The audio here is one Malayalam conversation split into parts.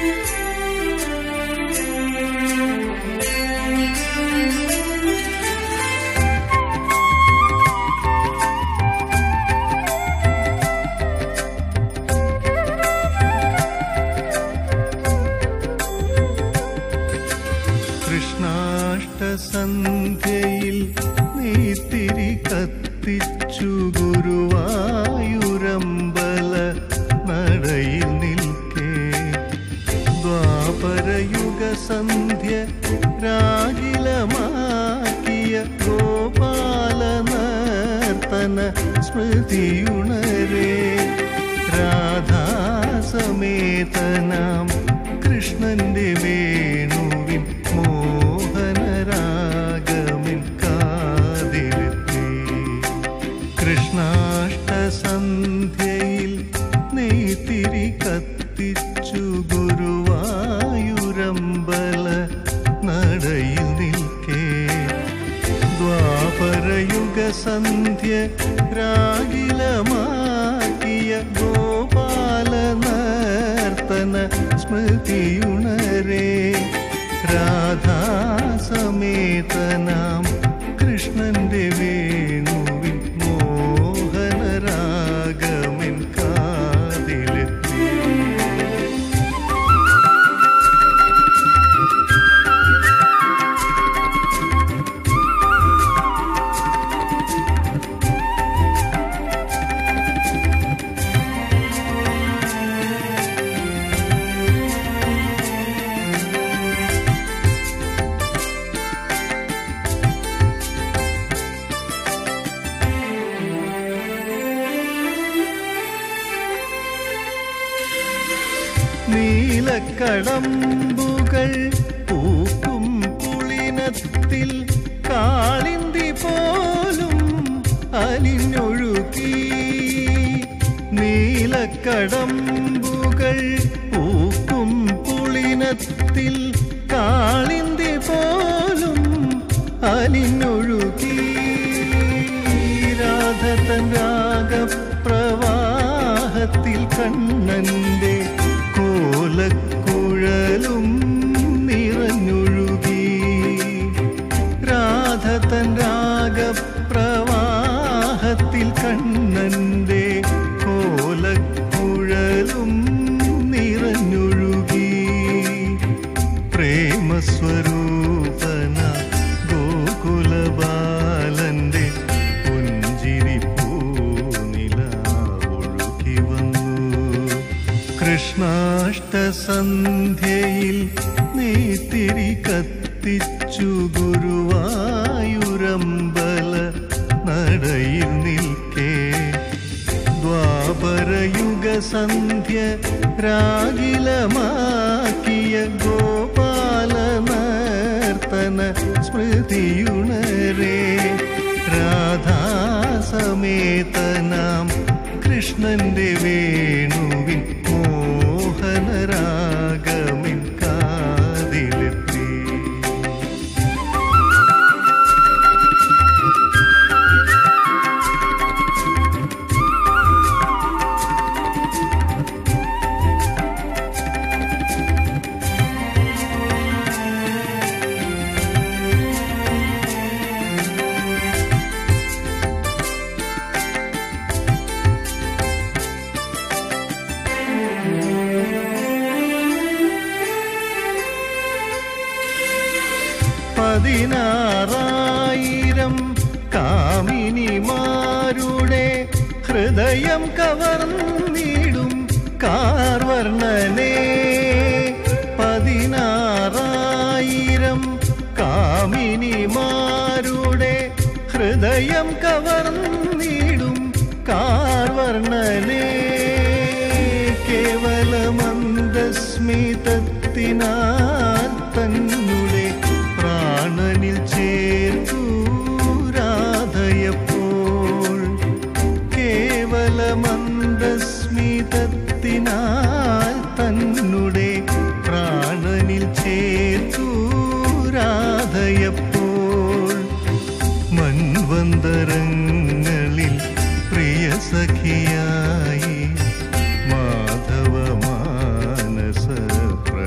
കൃഷ്ണാഷ്ടസന്ധ്യയിൽ നീത്തിരി കത്തിച്ചു ഗുരുവായൂരമ്പല നടയിൽ നിൽക്കേ ദ്വാപരയുഗ സന്ധ്യ രാഗിലമാക്കിയ ഗോപാല നർത്തന സ്മൃതിയുണരേ രാധാസമേതനാം കൃഷ്ണന്റെ വേണുവിൻ മോഹനരാഗമിൻ കാതിലെത്തി കൃഷ്ണാഷ്ടസന്ധ്യയിൽ നെയ്ത്തിരി കത്തിച്ചു ഗുരുവായൂരമ്പല നടയിൽ നിൽക്കേ ദ്വാപരയുഗ സന്ധ്യ രാഗിലമാക്കിയ ഗോപാല നർത്തന സ്മൃതിയുണരേ രാധാസമേതനാം കൃഷ്ണന്റെ വേണുവിൻ മോഹനരാഗമിൻ കാതിലെത്തി നീലക്കടമ്പുകൾ പൂക്കും പുളിനത്തിൽ കാളിന്തി പോലും അലിഞ്ഞൊഴുകി നീലക്കടമ്പുകൾ പൂക്കും പുളിനത്തിൽ കാളിന്തി പോലും അലിഞ്ഞൊഴുകി രാധതൻ രാഗപ്രവാഹത്തിൽ കണ്ണന്റെ കോലക്കുഴലും നിറഞ്ഞൊഴുകി രാധതൻ രാഗപ്രവാഹത്തിൽ കണ്ണന്റെ കോലക്കുഴലും നിറഞ്ഞൊഴുകി പ്രേമസ്വരൂപന ഗോകുലബാലന്റെ പുഞ്ചിരി പൂനില ഒഴുകി വന്നു കൃഷ്ണാഷ്ടസന്ധ്യയിൽ നീത്തിരി കത്തിച്ചു ഗുരുവായൂരമ്പല നടയിൽ നിൽക്കേ ദ്വാപരയുഗ സന്ധ്യ രാഗിലമാക്കിയ ഗോപാല നർത്തന സ്മൃതിയുണരേ രാധാസമേതനാം കൃഷ്ണന്റെ വേണുവിൻ മോഹനരാഗമിൻ കാതിലെത്തി പതിനാറായിരം കാമിനിമാരുടെ ഹൃദയം കവർന്നിടും കാർവർണനെ പതിനാറായിരം കാമിനിമാരുടെ ഹൃദയം കവർന്നിടും കാർവർണനെ കേവലമന്ദസ്മിതത്തിനാൽ തന്നെ പ്രാണനിൽ ചേർത്തു രാധയപ്പോൾ കേവലമന്ദസ്മിതത്തിനാൽ തന്നെ പ്രാണനിൽ ചേർത്തു രാധയപ്പോൾ മൺവന്തരങ്ങളിൽ പ്രിയ സഖിയായി മാധവ മാനസ പ്ര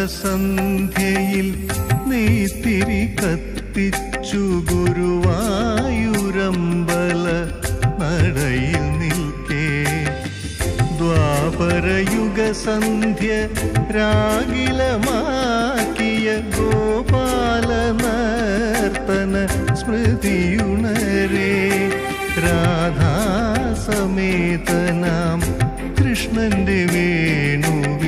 സന്ധ്യയിൽ നെയ്ത്തിരി കത്തിച്ചു ഗുരുവായൂരമ്പല നടയിൽ നിൽക്കേ ദ്വാപരയുഗ സന്ധ്യ രാഗിലമാക്കിയ ഗോപാല നർത്തന സ്മൃതിയുണരേ രാധാസമേതനാം കൃഷ്ണന്റെ വേണുക